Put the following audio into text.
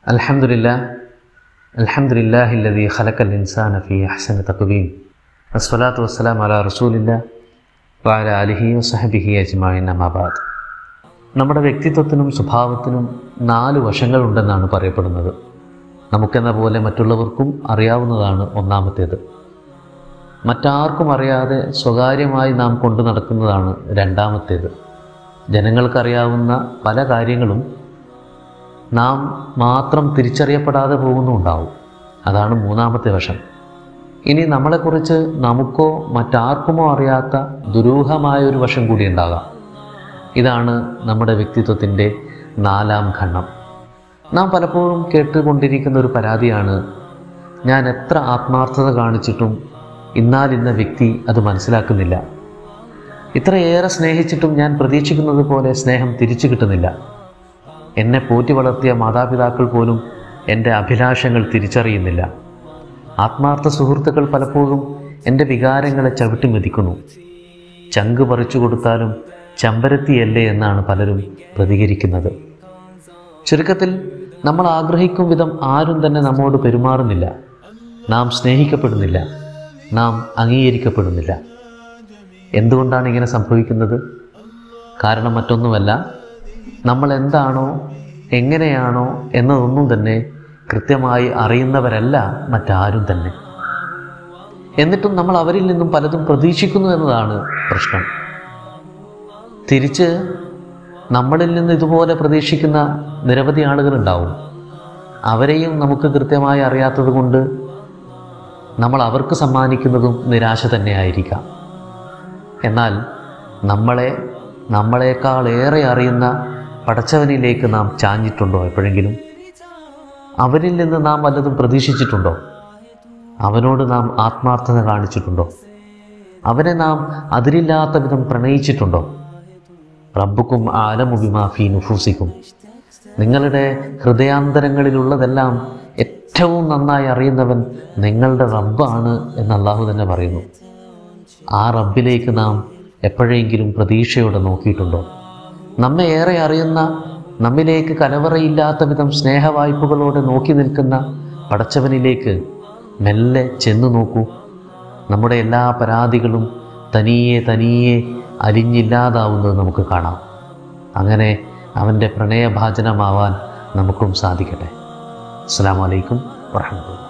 الحمد لله الحمد لله الذي خلق الإنسان في أحسن تقويم والصلاة والسلام على رسول الله وعلى آله وصحبه أجمعين أما بعد നമ്മുടെ വ്യക്തിത്വത്തിനും സ്വഭാവത്തിനും നാല് വശങ്ങളുണ്ടെന്നാണ് പറയപ്പെടുന്നത് നമുക്കെന്ന പോലെ മറ്റുള്ളവർക്കും അറിയാവുന്നതാണ് ഒന്നാമത്തേത് മറ്റാർക്കും അറിയാതെ സ്വകാര്യമായി നാം കൊണ്ടു നടക്കുന്നതാണ് രണ്ടാമത്തേത് ജനങ്ങൾക്കറിയാവുന്ന പല കാര്യങ്ങളും നാം മാത്രം തിരിച്ചറിയപ്പെടാതെ പോകുന്നുണ്ടാവും അതാണ് മൂന്നാമത്തെ വശം ഇനി നമ്മളെക്കുറിച്ച് നമുക്കോ മറ്റാർക്കുമോ അറിയാത്ത ദുരൂഹമായ ഒരു വശം കൂടി ഉണ്ടാകാം ഇതാണ് നമ്മുടെ വ്യക്തിത്വത്തിൻ്റെ നാലാം ഖണ്ഡം നാം പലപ്പോഴും കേട്ടുകൊണ്ടിരിക്കുന്ന ഒരു പരാതിയാണ് ഞാൻ എത്ര ആത്മാർത്ഥത കാണിച്ചിട്ടും ഇന്നാലിന്ന വ്യക്തി അത് മനസ്സിലാക്കുന്നില്ല ഇത്രയേറെ സ്നേഹിച്ചിട്ടും ഞാൻ പ്രതീക്ഷിക്കുന്നത് പോലെ സ്നേഹം തിരിച്ചു കിട്ടുന്നില്ല എന്നെ പോറ്റി വളർത്തിയ മാതാപിതാക്കൾ പോലും എൻ്റെ അഭിലാഷങ്ങൾ തിരിച്ചറിയുന്നില്ല ആത്മാർത്ഥ സുഹൃത്തുക്കൾ പലപ്പോഴും എൻ്റെ വികാരങ്ങളെ ചവിട്ടി മെതിക്കുന്നു ചങ്ക് പറിച്ചു കൊടുത്താലും ചമ്പരത്തിയല്ലേ എന്നാണ് പലരും പ്രതികരിക്കുന്നത് ചുരുക്കത്തിൽ നമ്മൾ ആഗ്രഹിക്കും വിധം ആരും തന്നെ നമ്മോട് പെരുമാറുന്നില്ല നാം സ്നേഹിക്കപ്പെടുന്നില്ല നാം അംഗീകരിക്കപ്പെടുന്നില്ല എന്തുകൊണ്ടാണ് ഇങ്ങനെ സംഭവിക്കുന്നത് കാരണം മറ്റൊന്നുമല്ല നമ്മൾ എന്താണോ എങ്ങനെയാണോ എന്നതൊന്നും തന്നെ കൃത്യമായി അറിയുന്നവരല്ല മറ്റാരും തന്നെ എന്നിട്ടും നമ്മൾ അവരിൽ നിന്നും പലതും പ്രതീക്ഷിക്കുന്നു എന്നതാണ് പ്രശ്നം തിരിച്ച് നമ്മളിൽ നിന്ന് ഇതുപോലെ പ്രതീക്ഷിക്കുന്ന നിരവധി ആളുകളുണ്ടാവും അവരെയും നമുക്ക് കൃത്യമായി അറിയാത്തത് കൊണ്ട് നമ്മൾ അവർക്ക് സമ്മാനിക്കുന്നതും നിരാശ തന്നെയായിരിക്കാം എന്നാൽ നമ്മളെ നമ്മളെക്കാൾ ഏറെ അറിയുന്ന പടച്ചവനിലേക്ക് നാം ചാഞ്ഞിട്ടുണ്ടോ എപ്പോഴെങ്കിലും അവരിൽ നിന്ന് നാം വല്ലതും പ്രതീക്ഷിച്ചിട്ടുണ്ടോ അവനോട് നാം ആത്മാർത്ഥത കാണിച്ചിട്ടുണ്ടോ അവനെ നാം അതിരില്ലാത്ത വിധം പ്രണയിച്ചിട്ടുണ്ടോ റബ്ബുക്കും ആലമുബിമാഫി നുഫൂസിക്കും നിങ്ങളുടെ ഹൃദയാന്തരങ്ങളിലുള്ളതെല്ലാം ഏറ്റവും നന്നായി അറിയുന്നവൻ നിങ്ങളുടെ റബ്ബാണ് എന്ന് അള്ളാഹു തന്നെ പറയുന്നു ആ റബ്ബിലേക്ക് നാം എപ്പോഴെങ്കിലും പ്രതീക്ഷയോടെ നോക്കിയിട്ടുണ്ടോ നമ്മെ ഏറെ അറിയുന്ന നമ്മിലേക്ക് കലവറയില്ലാത്ത വിധം സ്നേഹവായ്പകളോടെ നോക്കി നിൽക്കുന്ന പടച്ചവനിലേക്ക് മെല്ലെ ചെന്നു നോക്കൂ നമ്മുടെ എല്ലാ പരാതികളും തനിയെ തനിയെ അലിഞ്ഞില്ലാതാവുന്നത് നമുക്ക് കാണാം അങ്ങനെ അവൻ്റെ പ്രണയഭാചനമാവാൻ നമുക്കും സാധിക്കട്ടെ അസ്സാം വലൈക്കും വർഹമത്തുള്ള